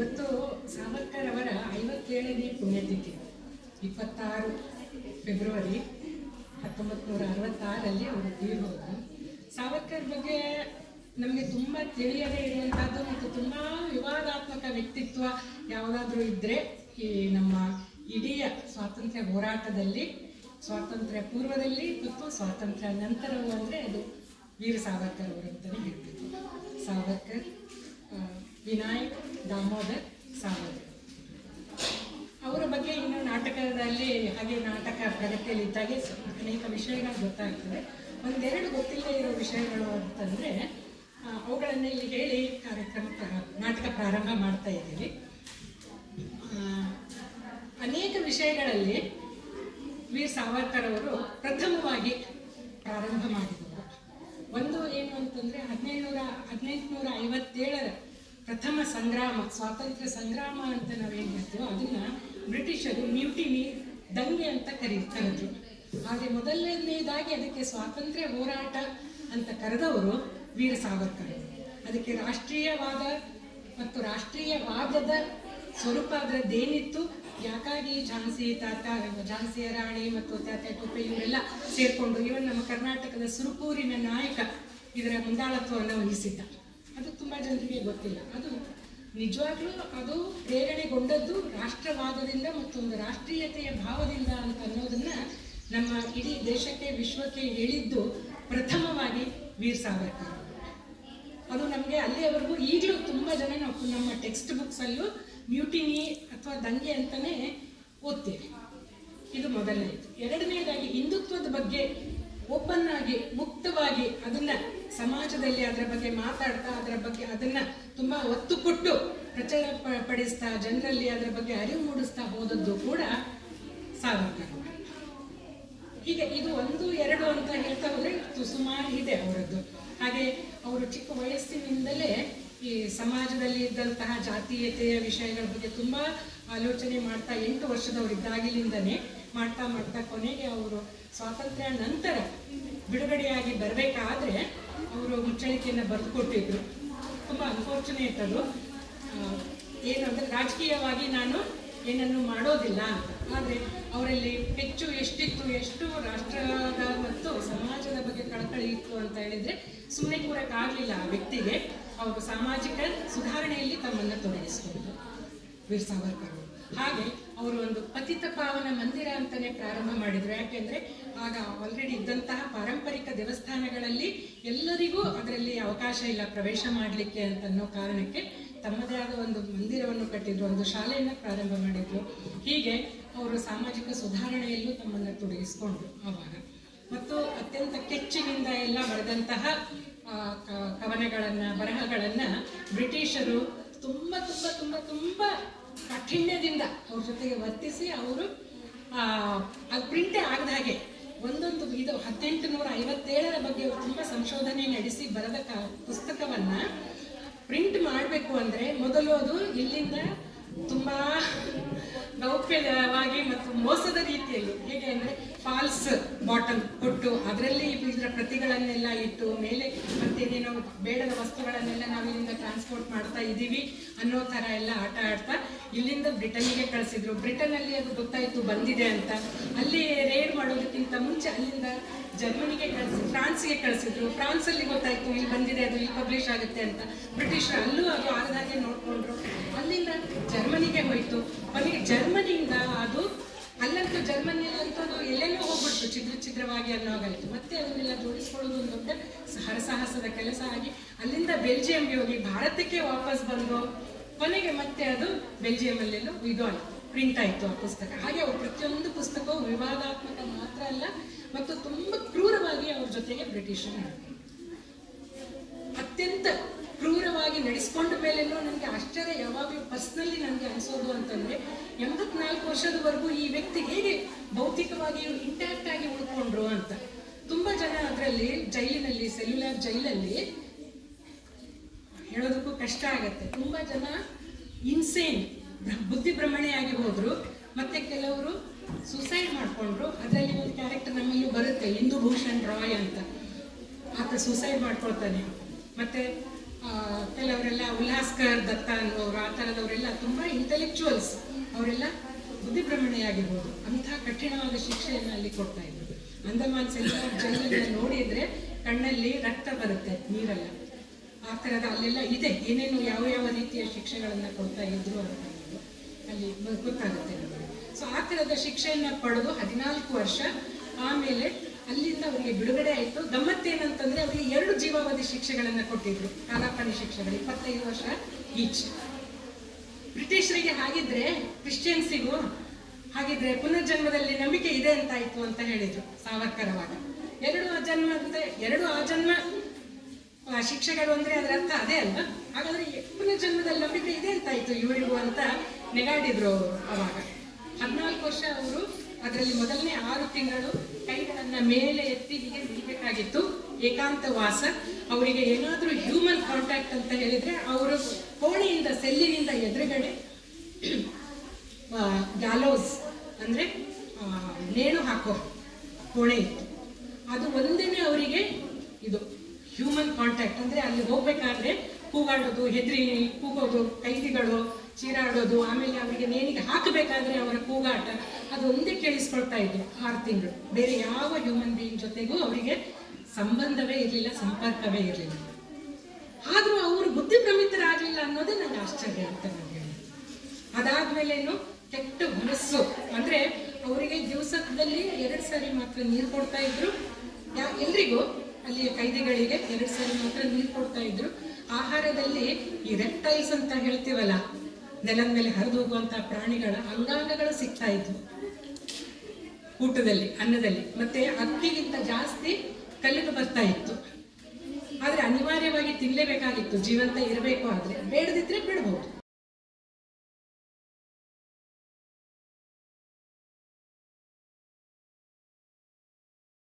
ಇವತ್ತು ಸಾವರ್ಕರ್ ಅವರ ಐವತ್ತೇಳನೇ ಪುಣ್ಯತಿಥಿ ಇಪ್ಪತ್ತಾರು ಫೆಬ್ರವರಿ ಹತ್ತೊಂಬತ್ತು ನೂರ ಅರವತ್ತಾರರಲ್ಲಿ ಅವರು ತೀರಿ ಹೋದರು ಸಾವರ್ಕರ್ ಬಗ್ಗೆ ನಮಗೆ ತುಂಬ ತಿಳಿಯದೇ ಇರುವಂಥದ್ದು ಮತ್ತು ತುಂಬ ವಿವಾದಾತ್ಮಕ ವ್ಯಕ್ತಿತ್ವ ಯಾವುದಾದ್ರೂ ಇದ್ದರೆ ಈ ನಮ್ಮ ಇಡೀ ಸ್ವಾತಂತ್ರ್ಯ ಹೋರಾಟದಲ್ಲಿ ಸ್ವಾತಂತ್ರ್ಯ ಪೂರ್ವದಲ್ಲಿ ಮತ್ತು ಸ್ವಾತಂತ್ರ್ಯ ನಂತರವೂ ಅಂದರೆ ಅದು ವೀರ ಸಾವರ್ಕರ್ ಅವರು ಅಂತಲೇ ಹೇಳ್ತಿದ್ರು ಸಾವರ್ಕರ್ ಆ, ವಿನಾಯಕ್ ದಾಮೋದರ್ ಸಾವರ್ಕರ್ ಅವರ ಬಗ್ಗೆ ಇನ್ನು ನಾಟಕದಲ್ಲಿ ಹಾಗೆ ನಾಟಕ ಪ್ರಗತಿಯಲ್ಲಿ ಇದ್ದಾಗೆ ಸ- ಅನೇಕ ವಿಷಯಗಳು ಗೊತ್ತಾಗ್ತವೆ ಒಂದೆರಡು ಗೊತ್ತಿಲ್ಲದೆ ಇರೋ ವಿಷಯಗಳು ಅಂತಂದರೆ ಅವುಗಳನ್ನು ಇಲ್ಲಿ ಹೇಳಿ ಕಾರ್ಯಕ್ರಮ ಪ್ರಾ- ನಾಟಕ ಪ್ರಾರಂಭ ಮಾಡ್ತಾ ಇದ್ದೀವಿ ಆ, ಅನೇಕ ವಿಷಯಗಳಲ್ಲಿ ವೀರ್ ಸಾವರ್ಕರ್ ಅವರು ಪ್ರಥಮವಾಗಿ ಪ್ರಾರಂಭ ಮಾಡಿದರು ಒಂದು ಏನು ಅಂತಂದರೆ ಹದಿನೇಳುನೂರ ಹದಿನೆಂಟುನೂರ ಐವತ್ತೇಳರ ಪ್ರಥಮ ಸಂಗ್ರಾಮ ಸ್ವಾತಂತ್ರ್ಯ ಸಂಗ್ರಾಮ ಅಂತ ನಾವೇನು ಹೇಳ್ತೀವೋ ಅದನ್ನು ಬ್ರಿಟಿಷರು ಮ್ಯೂಟಿನಿ ದಂಗೆ ಅಂತ ಕರಿ ಕರೆದ್ರು ಹಾಗೆ ಮೊದಲನೇದಾಗಿ ಅದಕ್ಕೆ ಸ್ವಾತಂತ್ರ್ಯ ಹೋರಾಟ ಅಂತ ಕರೆದವರು ವೀರ ಸಾವರ್ಕರ್ ಅದಕ್ಕೆ ರಾಷ್ಟ್ರೀಯವಾದ ಮತ್ತು ರಾಷ್ಟ್ರೀಯವಾದದ ಸ್ವರೂಪ ಅದರದ್ದೇನಿತ್ತು ಯಾಕಾಗಿ ಝಾನ್ಸಿ ತಾತ ಝಾನ್ಸಿಯ ರಾಣಿ ಮತ್ತು ತಾತ ಟೊಪ್ಪೆ ಇವರೆಲ್ಲ ಸೇರಿಕೊಂಡು ಇವನ್ ನಮ್ಮ ಕರ್ನಾಟಕದ ಸುರುಪೂರಿನ ನಾಯಕ ಇದರ ಮುಂದಾಳತ್ವವನ್ನು ವಹಿಸಿದ್ದ ಅದು ತುಂಬ ಜನರಿಗೆ ಗೊತ್ತಿಲ್ಲ ಅದು ನಿಜವಾಗ್ಲೂ ಅದು ಪ್ರೇರಣೆಗೊಂಡದ್ದು ರಾಷ್ಟ್ರವಾದದಿಂದ ಮತ್ತು ಒಂದು ರಾಷ್ಟ್ರೀಯತೆಯ ಭಾವದಿಂದ ಅಂತ ಅನ್ನೋದನ್ನ ನಮ್ಮ ಇಡೀ ದೇಶಕ್ಕೆ ವಿಶ್ವಕ್ಕೆ ಹೇಳಿದ್ದು ಪ್ರಥಮವಾಗಿ ವೀರ್ ಸಾವರ್ಕರ್ ಅದು ನಮಗೆ ಅಲ್ಲಿಯವರೆಗೂ ಈಗಲೂ ತುಂಬ ಜನ ನಾವು ನಮ್ಮ ಟೆಕ್ಸ್ಟ್ ಬುಕ್ಸಲ್ಲೂ ಮ್ಯೂಟಿನಿ ಅಥವಾ ದಂಗೆ ಅಂತಲೇ ಓದ್ತೇವೆ ಇದು ಮೊದಲನೇದು ಎರಡನೇದಾಗಿ ಹಿಂದುತ್ವದ ಬಗ್ಗೆ ಓಪನ್ ಆಗಿ ಮುಕ್ತವಾಗಿ ಅದನ್ನ ಸಮಾಜದಲ್ಲಿ ಅದರ ಬಗ್ಗೆ ಮಾತಾಡ್ತಾ ಅದರ ಬಗ್ಗೆ ಅದನ್ನ ತುಂಬಾ ಒತ್ತು ಕೊಟ್ಟು ಪ್ರಚಾರ ಪ- ಪಡಿಸ್ತಾ ಜನರಲ್ಲಿ ಅದರ ಬಗ್ಗೆ ಅರಿವು ಮೂಡಿಸ್ತಾ ಹೋದದ್ದು ಕೂಡ ಸಾವರ್ಕರ್ ಹೀಗೆ ಇದು ಒಂದು ಎರಡು ಅಂತ ಹೇಳ್ತಾ ಹೋದ್ರೆ ತು- ಸುಮಾರು ಇದೆ ಅವರದ್ದು ಹಾಗೆ ಅವರು ಚಿಕ್ಕ ವಯಸ್ಸಿನಿಂದಲೇ ಈ ಸಮಾಜದಲ್ಲಿ ಇದ್ದಂತಹ ಜಾತೀಯತೆಯ ವಿಷಯಗಳ ಬಗ್ಗೆ ತುಂಬಾ ಆಲೋಚನೆ ಮಾಡ್ತಾ ಎಂಟು ವರ್ಷದವರಿದ್ದಾಗಿಲಿಂದನೇ ಮಾಡ್ತಾ ಮಾಡ್ತಾ ಕೊನೆಗೆ ಅವರು ಸ್ವಾತಂತ್ರ್ಯ ನಂತರ ಬಿಡುಗಡೆಯಾಗಿ ಬರಬೇಕಾದ್ರೆ ಅವರು ಮುಚ್ಚಳಿಕೆಯನ್ನು ಬರೆದುಕೊಟ್ಟಿದ್ರು ತುಂಬ ಅನ್ಫಾರ್ಚುನೇಟ್ ಅದು ಆ, ಏನು ಅಂದರೆ ರಾಜಕೀಯವಾಗಿ ನಾನು ಏನನ್ನು ಮಾಡೋದಿಲ್ಲ ಅಂತ ಆದರೆ ಅವರಲ್ಲಿ ಹೆಚ್ಚು ಎಷ್ಟಿತ್ತು ಎಷ್ಟು ರಾಷ್ಟ್ರದ ಮತ್ತು ಸಮಾಜದ ಬಗ್ಗೆ ಕಳಕಳಿ ಇತ್ತು ಅಂತ ಹೇಳಿದರೆ ಸುಮ್ಮನೆ ಕೂರಕ್ಕಾಗಲಿಲ್ಲ ಆ ವ್ಯಕ್ತಿಗೆ ಅವರು ಸಾಮಾಜಿಕ ಸುಧಾರಣೆಯಲ್ಲಿ ತಮ್ಮನ್ನು ತೊಡಗಿಸಿಕೊಂಡ್ರು ವೀರ್ ಸಾವರ್ಕರ್ ಅವರು. ಹಾಗೆ ಅವರು ಒಂದು ಪತಿತ ಪಾವನ ಮಂದಿರ ಅಂತಾನೆ ಪ್ರಾರಂಭ ಮಾಡಿದ್ರು ಯಾಕೆಂದ್ರೆ ಆಗ ಆಲ್ರೆಡಿ ಇದ್ದಂತಹ ಪಾರಂಪರಿಕ ದೇವಸ್ಥಾನಗಳಲ್ಲಿ ಎಲ್ಲರಿಗೂ ಅದರಲ್ಲಿ ಅವಕಾಶ ಇಲ್ಲ ಪ್ರವೇಶ ಮಾಡಲಿಕ್ಕೆ ಅಂತ ಅನ್ನೋ ಕಾರಣಕ್ಕೆ ತಮ್ಮದೇ ಆದ ಒಂದು ಮಂದಿರವನ್ನು ಕಟ್ಟಿದ್ರು ಒಂದು ಶಾಲೆಯನ್ನು ಪ್ರಾರಂಭ ಮಾಡಿದ್ರು ಹೀಗೆ ಅವರು ಸಾಮಾಜಿಕ ಸುಧಾರಣೆಯಲ್ಲೂ ತಮ್ಮನ್ನು ತೊಡಗಿಸಿಕೊಂಡ್ರು ಆವಾಗ ಮತ್ತು ಅತ್ಯಂತ ಕೆಚ್ಚಿನಿಂದ ಎಲ್ಲ ಬರೆದಂತಹ ಆ, ಕ- ಕವನಗಳನ್ನ ಬರಹಗಳನ್ನ ಬ್ರಿಟಿಷರು ತುಂಬ ತುಂಬ ತುಂಬ ತುಂಬ ಕಾಠಿಣ್ಯದಿಂದ ಅವ್ರ ಜೊತೆಗೆ ವರ್ತಿಸಿ ಅವರು ಅದು ಪ್ರಿಂಟೇ ಆಗದ ಹಾಗೆ ಒಂದೊಂದು ಇದು ಹದಿನೆಂಟು ನೂರ ಐವತ್ತೇಳರ ಬಗ್ಗೆ ಅವರು ತುಂಬ ಸಂಶೋಧನೆ ನಡೆಸಿ ಬರೆದ ಕ ಪುಸ್ತಕವನ್ನ ಪ್ರಿಂಟ್ ಮಾಡಬೇಕು ಅಂದ್ರೆ ಮೊದಲು ಅದು ಇಲ್ಲಿಂದ ತುಂಬಾ ಗೌಪ್ಯವಾಗಿ ಮತ್ತು ಮೋಸದ ರೀತಿಯಲ್ಲಿ ಹೇಗೆ ಅಂದ್ರೆ ಫಾಲ್ಸ್ ಬಾಟಲ್ ಕೊಟ್ಟು ಅದರಲ್ಲಿ ಇದರ ಪ್ರತಿಗಳನ್ನೆಲ್ಲ ಇಟ್ಟು ಮೇಲೆ ಮತ್ತೇನೇನೋ ಬೇಡದ ವಸ್ತುಗಳನ್ನೆಲ್ಲ ನಾವು ಇಲ್ಲಿಂದ ಟ್ರಾನ್ಸ್ಪೋರ್ಟ್ ಮಾಡ್ತಾ ಇದ್ದೀವಿ ಅನ್ನೋ ಥರ ಎಲ್ಲ ಆಟ ಆಡ್ತಾ ಇಲ್ಲಿಂದ ಬ್ರಿಟನ್ನಿಗೆ ಕಳಿಸಿದ್ರು ಬ್ರಿಟನ್ನಲ್ಲಿ ಅದು ಗೊತ್ತಾಯಿತು ಬಂದಿದೆ ಅಂತ ಅಲ್ಲಿ ರೇಡ್ ಮಾಡೋದಕ್ಕಿಂತ ಮುಂಚೆ ಅಲ್ಲಿಂದ ಜರ್ಮನಿಗೆ ಕಳಿಸಿ ಫ್ರಾನ್ಸ್ಗೆ ಕಳಿಸಿದ್ರು ಫ್ರಾನ್ಸಲ್ಲಿ ಗೊತ್ತಾಯಿತು ಇಲ್ಲಿ ಬಂದಿದೆ ಅದು ಇಲ್ಲಿ ಪಬ್ಲಿಷ್ ಆಗುತ್ತೆ ಅಂತ ಬ್ರಿಟಿಷರು ಅಲ್ಲೂ ಅದು ಆಗದ ಹಾಗೆ ನೋಡಿಕೊಂಡ್ರು ಅಲ್ಲಿಂದ ಜರ್ಮನಿಗೆ ಹೋಯಿತು ಕೊನೆಗೆ ಜರ್ಮನಿಯಿಂದ ಅದು ಅಲ್ಲಂತೂ ಜರ್ಮನಿಯಲ್ಲಂತೂ ಅದು ಎಲ್ಲೆಲ್ಲೋ ಹೋಗ್ಬಿಡ್ತು ಛಿದ್ರ ಛಿದ್ರವಾಗಿ ಅನ್ನೋಗಾಯ್ತು ಮತ್ತೆ ಅದನ್ನೆಲ್ಲ ಜೋಡಿಸ್ಕೊಳ್ಳೋದು ಒಂದು ದೊಡ್ಡ ಹರಸಾಹಸದ ಕೆಲಸ ಆಗಿ ಅಲ್ಲಿಂದ ಬೆಲ್ಜಿಯಂಗೆ ಹೋಗಿ ಭಾರತಕ್ಕೆ ವಾಪಸ್ ಬಂದು ಕೊನೆಗೆ ಮತ್ತೆ ಅದು ಬೆಲ್ಜಿಯಮಲ್ಲೆಲ್ಲೂ ಇದು ಆಯ್ತು ಪ್ರಿಂಟ್ ಆಯಿತು ಆ ಪುಸ್ತಕ ಹಾಗೆ ಅವ್ರ ಪ್ರತಿಯೊಂದು ಪುಸ್ತಕವು ವಿವಾದಾತ್ಮಕ ಮಾತ್ರ ಅಲ್ಲ ಮತ್ತು ತುಂಬ ಕ್ರೂರವಾಗಿ ಅವ್ರ ಜೊತೆಗೆ ಬ್ರಿಟಿಷರು ನಡ್ಕೊಂಡ್ರು. ಅತ್ಯಂತ ಕ್ರೂರವಾಗಿ ನಡೆಸ್ಕೊಂಡ ಮೇಲೇನೂ ನನಗೆ ಆಶ್ಚರ್ಯ ಯಾವಾಗಲೂ ಪರ್ಸ್ನಲಿ ನನಗೆ ಅನಿಸೋದು ಅಂತಂದ್ರೆ ಎಂಬತ್ನಾಲ್ಕು ವರ್ಷದವರೆಗೂ ಈ ವ್ಯಕ್ತಿ ಹೇಗೆ ಭೌತಿಕವಾಗಿ ಇಂಟ್ಯಾಕ್ಟ್ ಆಗಿ ಉಳ್ಕೊಂಡ್ರು ಅಂತ ತುಂಬಾ ಜನ ಅದರಲ್ಲಿ ಜೈಲಿನಲ್ಲಿ ಸೆಲ್ಯುಲರ್ ಜೈಲಲ್ಲಿ ಹೇಳೋದಕ್ಕೂ ಕಷ್ಟ ಆಗತ್ತೆ ತುಂಬಾ ಜನ ಇನ್ಸೇನ್ ಬುದ್ಧಿ ಭ್ರಮಣೆಯಾಗಿ ಹೋದ್ರು ಮತ್ತೆ ಕೆಲವರು ಸುಸೈಡ್ ಮಾಡ್ಕೊಂಡ್ರು ಅದರಲ್ಲಿ ಒಂದು ಕ್ಯಾರೆಕ್ಟರ್ ನಮ್ಮಲ್ಲೂ ಬರುತ್ತೆ ಇಂದು ಭೂಷಣ್ ರಾಯ್ ಅಂತ ಆತ ಸುಸೈಡ್ ಮಾಡ್ಕೊಳ್ತಾನೆ ಮತ್ತೆ ಆ, ಕೆಲವರೆಲ್ಲ ಉಲ್ಲಾಸ್ಕರ್ ದತ್ತ ಅನ್ನೋರು ಆ ಥರದವರೆಲ್ಲ ತುಂಬ ಇಂಟೆಲೆಕ್ಚುವಲ್ಸ್ ಅವರೆಲ್ಲ ಬುದ್ಧಿಭ್ರಮಣೆಯಾಗಿರ್ಬೋದು ಅಂಥ ಕಠಿಣವಾದ ಶಿಕ್ಷೆಯನ್ನು ಅಲ್ಲಿ ಕೊಡ್ತಾ ಇದ್ರು ಅಂಡಮಾನ್ ಸೆಂಟ್ರಲ್ ಜೈಲನ್ನ ನೋಡಿದ್ರೆ ಕಣ್ಣಲ್ಲಿ ರಕ್ತ ಬರುತ್ತೆ ನೀರಲ್ಲ ಆ ಥರದ ಅಲ್ಲೆಲ್ಲ ಇದೆ ಏನೇನು ಯಾವ ಯಾವ ರೀತಿಯ ಶಿಕ್ಷೆಗಳನ್ನು ಕೊಡ್ತಾ ಇದ್ರು ಅಂತ ಹೇಳಿ ಅಲ್ಲಿ ಬ- ಗೊತ್ತಾಗುತ್ತೆ ನಮಗೆ ಸೊ ಆ ಥರದ ಶಿಕ್ಷೆಯನ್ನು ಪಡೆದು ಹದಿನಾಲ್ಕು ವರ್ಷ ಆಮೇಲೆ ಅಲ್ಲಿಂದ ಅವರಿಗೆ ಬಿಡುಗಡೆ ಆಯಿತು ಗಮ್ಮತ್ತೇನಂತಂದ್ರೆ ಅವರಿಗೆ ಎರಡು ಜೀವಾವಧಿ ಶಿಕ್ಷೆಗಳನ್ನು ಕೊಟ್ಟಿದ್ರು ಕಾಲಾಪನಿ ಶಿಕ್ಷೆಗಳು ಇಪ್ಪತ್ತೈದು ವರ್ಷ ಈಚ್ ಬ್ರಿಟಿಷರಿಗೆ ಹಾಗಿದ್ರೆ ಕ್ರಿಶ್ಚಿಯನ್ಸಿಗೂ ಹಾಗಿದ್ರೆ ಪುನರ್ಜನ್ಮದಲ್ಲಿ ನಂಬಿಕೆ ಇದೆ ಅಂತಾಯ್ತು ಅಂತ ಹೇಳಿದ್ರು ಸಾವರ್ಕರ್ ಅವಾಗ ಎರಡು ಅಜನ್ಮ ಅಂತ ಎರಡು ಆಜನ್ಮ ಆ, ಶಿಕ್ಷೆಗಳು ಅಂದ್ರೆ ಅದರ ಅರ್ಥ ಅದೇ ಅಲ್ವಾ ಹಾಗಾದ್ರೆ ಪುನರ್ಜನ್ಮದಲ್ಲಿ ನಂಬಿಕೆ ಇದೆ ಅಂತಾಯ್ತು ಇವರಿಗೂ ಅಂತ ನೆಗಾಡಿದ್ರು ಅವರು ಅವಾಗ ಹದಿನಾಲ್ಕು ವರ್ಷ ಅವರು ಅದರಲ್ಲಿ ಮೊದಲನೇ ಆರು ತಿಂಗಳು ಕೈಗಳನ್ನ ಮೇಲೆ ಎತ್ತಿ ಹೀಗೆ ನಿಲ್ಬೇಕಾಗಿತ್ತು ಏಕಾಂತ ವಾಸ ಅವರಿಗೆ ಏನಾದರೂ ಹ್ಯೂಮನ್ ಕಾಂಟ್ಯಾಕ್ಟ್ ಅಂತ ಹೇಳಿದ್ರೆ ಅವರು ಕೋಣೆಯಿಂದ ಸೆಲ್ಲಿನಿಂದ ಎದುರುಗಡೆ ಗ್ಯಾಲೋಸ್ ಅಂದರೆ ನೇಣು ಹಾಕೋ ಕೋಣೆ ಇತ್ತು ಅದು ಒಂದೇನೆ ಅವರಿಗೆ ಇದು ಹ್ಯೂಮನ್ ಕಾಂಟ್ಯಾಕ್ಟ್ ಅಂದರೆ ಅಲ್ಲಿ ಹೋಗ್ಬೇಕಾದ್ರೆ ಕೂಗಾಡೋದು ಹೆದರಿ ಕೂಗೋದು ಕೈದಿಗಳು ಚೀರಾಡೋದು ಆಮೇಲೆ ಅವರಿಗೆ ನೇಣಿಗೆ ಹಾಕಬೇಕಾದ್ರೆ ಅವರ ಕೂಗಾಟ ಅದು ಒಂದೇ ಕೇಳಿಸ್ಕೊಳ್ತಾ ಇದ್ರು ಆರು ತಿಂಗಳು ಬೇರೆ ಯಾವ ಹ್ಯೂಮನ್ ಬೀಯಿಂಗ್ ಜೊತೆಗೂ ಅವರಿಗೆ ಸಂಬಂಧವೇ ಇರಲಿಲ್ಲ ಸಂಪರ್ಕವೇ ಇರಲಿಲ್ಲ ಆದರೂ ಅವರು ಬುದ್ಧಿಭ್ರಮಿತರಾಗಲಿಲ್ಲ ಅನ್ನೋದೇ ನನಗೆ ಆಶ್ಚರ್ಯ ಅಂತ ನನಗೆ ಅದಾದ್ಮೇಲೇನು ಕೆಟ್ಟ ಮನಸ್ಸು ಅಂದ್ರೆ ಅವರಿಗೆ ದಿವಸದಲ್ಲಿ ಎರಡು ಸಾರಿ ಮಾತ್ರ ನೀರು ಕೊಡ್ತಾ ಇದ್ರು ಯಾ- ಎಲ್ರಿಗೂ ಅಲ್ಲಿ ಕೈದಿಗಳಿಗೆ ಎರಡು ಸಾರಿ ಮಾತ್ರ ನೀರು ಕೊಡ್ತಾ ಇದ್ರು ಆಹಾರದಲ್ಲಿ ಈ ರೆಪ್ಟೈಲ್ಸ್ ಅಂತ ಹೇಳ್ತೀವಲ್ಲ ನೆಲದ ಮೇಲೆ ಹರಿದು ಹೋಗುವಂತಹ ಪ್ರಾಣಿಗಳ ಅಂಗಾಂಗಗಳು ಸಿಗ್ತಾ ಇದ್ವು ಊಟದಲ್ಲಿ ಅನ್ನದಲ್ಲಿ ಮತ್ತೆ ಅಕ್ಕಿಗಿಂತ ಜಾಸ್ತಿ ಕಲ್ಲಿಗೆ ಬರ್ತಾ ಇತ್ತು ಆದ್ರೆ ಅನಿವಾರ್ಯವಾಗಿ ತಿನ್ಲೇಬೇಕಾಗಿತ್ತು ಜೀವಂತ ಇರಬೇಕು ಆದ್ರೆ ಬೇಡದಿದ್ರೆ ಬಿಡ್ಬೋದು